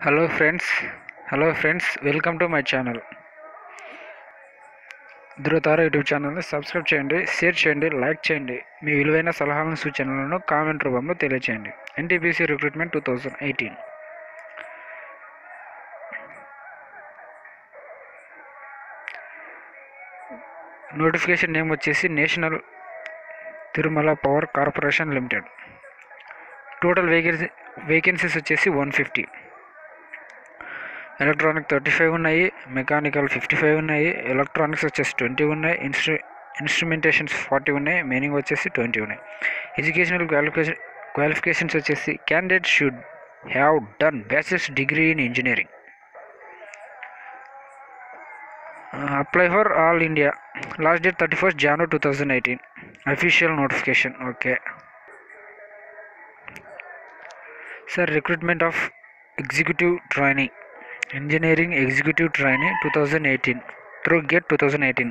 hello friends hello friends welcome to my channel Dhruvatara YouTube ఛానల్ని subscribe చేయండి share చేయండి like చేయండి మీ విలువైన సలహాలను సూచనలను కామెంట్ రూపంలో తెలియచేయండి NTPC recruitment two thousand eighteen notification name వచ్చేసి national thermal power corporation limited total vacancy vacancies వచ్చేసి one fifty electronic thirty five ఉన్నాయి మెకానికల్ ఫిఫ్టీ ఫైవ్ ఉన్నాయి ఎలక్ట్రానిక్స్ వచ్చేసి ట్వంటీ ఉన్నాయి ఇన్స్ట్రు ఇన్స్ట్రుమెంటేషన్స్ ఫార్టీ ఉన్నాయి మీనింగ్ వచ్చేసి ట్వంటీ ఉన్నాయి ఎడ్యుకేషనల్ క్వాలిఫికేషన్ క్వాలిఫికేషన్స్ వచ్చేసి candidate should have done bachelors degree in engineering apply for all India last date thirty first January two thousand eighteen official notification okay sir recruitment of executive training engineering executive training two thousand eighteen through GATE two thousand eighteen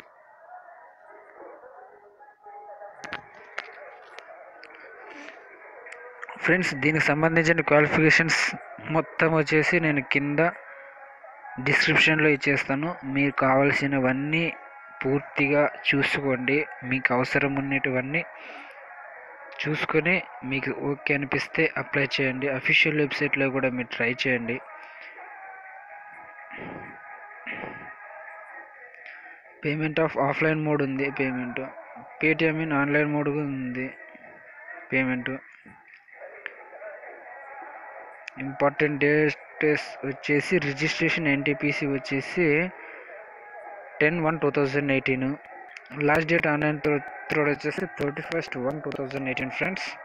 friends దీనికి సంబంధించిన qualifications మొత్తం వచ్చేసి నేను కింద డిస్క్రిప్షన్లో ఇచ్చేస్తాను మీకు కావాల్సినవన్నీ పూర్తిగా చూసుకోండి మీకు అవసరం ఉన్నటువన్నీ చూసుకొని మీకు ఓకే అనిపిస్తే అప్లై చేయండి అఫీషియల్ వెబ్సైట్లో కూడా మీరు ట్రై చేయండి పేమెంట్ ఆఫ్ ఆఫ్లైన్ మోడ్ ఉంది payment Paytm in online mode ఉంది పేమెంట్ ఇంపార్టెంట్ డేట్స్ వచ్చేసి రిజిస్ట్రేషన్ ఎన్టీపీసీ వచ్చేసి ten one two thousand eighteen last date online త్రోడ్ వచ్చేసి thirty first one two thousand eighteen friends